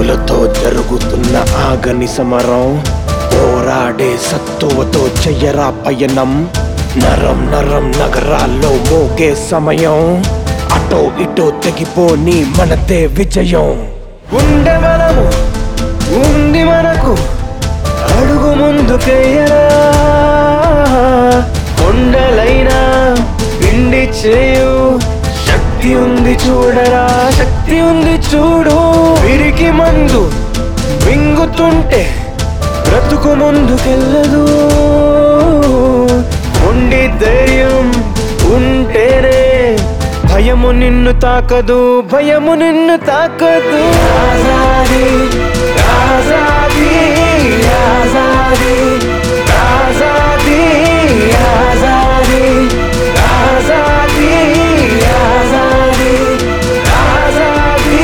హక్కులతో జరుగుతున్న ఆగని సమరం పోరాడే సత్తువతో చెయ్యరా పయనం నరం నరం నగరాల్లో మోగే సమయం అటో ఇటో తెగిపోని మనతే విజయం ఉండే మనము ఉంది మనకు అడుగు ముందుకెయ్యరా కొండలైనా పిండి చేయు శక్తి ఉంది చూడరా శక్తి ఉంది చూడు విరికి మందు మింగుతుంటే బ్రతుకు ముందుకెళ్ళదు ఉండి ధైర్యం ఉంటేనే భయము నిన్ను తాకదు భయము నిన్ను తాకదు ఆజాదీ ఆజాదీ ఆజాదీ ఆజాదీ ఆజాదీ ఆజాదీ ఆజాదీ ఆజాదీ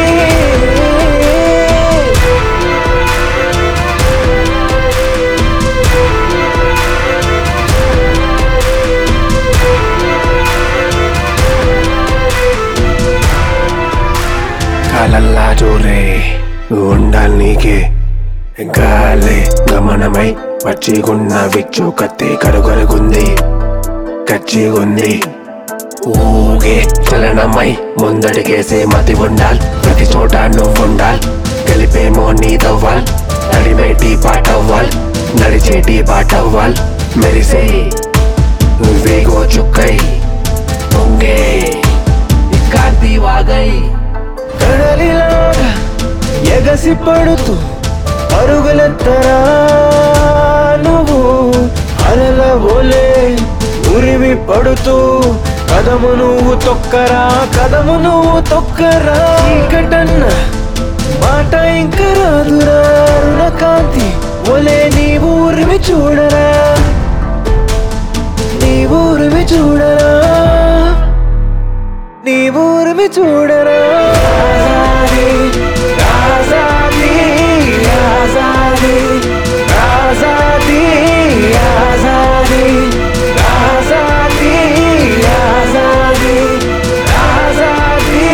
కాలల్లా జోరే ఉండాలి నీకే గాలే గమనమై పచ్చిగున్న విచ్చు కత్తి కరుగరుగుంది కచ్చిగుంది ఊగే చలనమై ముందడిగేసే మతి ఉండాల్ ప్రతి చోట నువ్వుండాల్ గెలిపేమో నీదవ్వాల్ నడిమేటి పాటవ్వాల్ నడిచేటి బాటవ్వాల్ మెరిసే వేగో చుక్కై పొంగే కాంతి వాగై కడలిలాగా ఎగసి పడుతూ పరుగులెత్తరా నువ్వు అలల ఓలే ఉరివి పడుతూ కదము నువ్వు తొక్కరా కదము నువ్వు తొక్కరా చీకటన్న మాట ఇంక రాదురా అరుణ కాంతి ఒలే నీవు ఉరివి చూడరా నీవు ఉరివి చూడరా నీ ఊరిమి చూడరా ఆజాదీ, ఆజాదీ, ఆజాదీ, ఆజాదీ, ఆజాదీ, ఆజాదీ, ఆజాదీ, ఆజాదీ.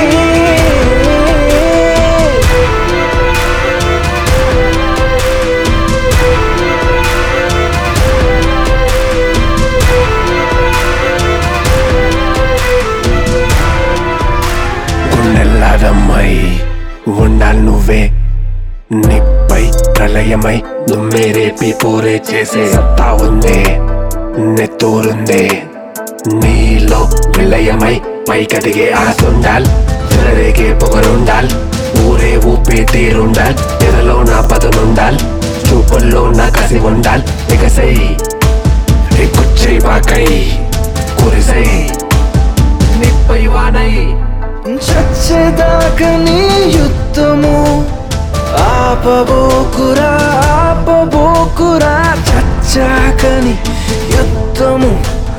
గుండెల్లాదమ్మై ఉండాలి నువ్వే నిప్పై ప్రళయమై దుమ్మేరేపి పోరే చేసే సత్తా ఉందే నెత్తూరుందే నీలో విలయమై పైకదిగే ఆసుండాల్ చెలరేగే పొగరుండాల్ ఊరే ఊపే తీరుండాల్ ఎదలో నా పదునుండాల్ చూపుల్లో నా కసి ఉండాల్ ఎగసై ఎక్కుచ్చై బాకై కురిసై నిప్పై వానై చచ్చేదాకా నీ యుద్ధము ఆపబోకురా ఆపబోకురా చచ్చాకని యుద్ధము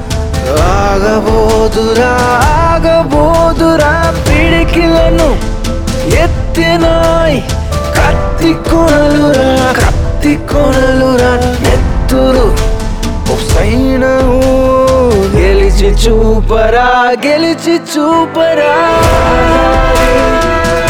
ఆగబోదురా ఆగబోదురా పిడికిలను ఎత్తినాయ్ కత్తి కొనలురా కత్తి కొనలురా నెత్తురు సైనవు గెలిచి చూపరా గెలిచి చూపరా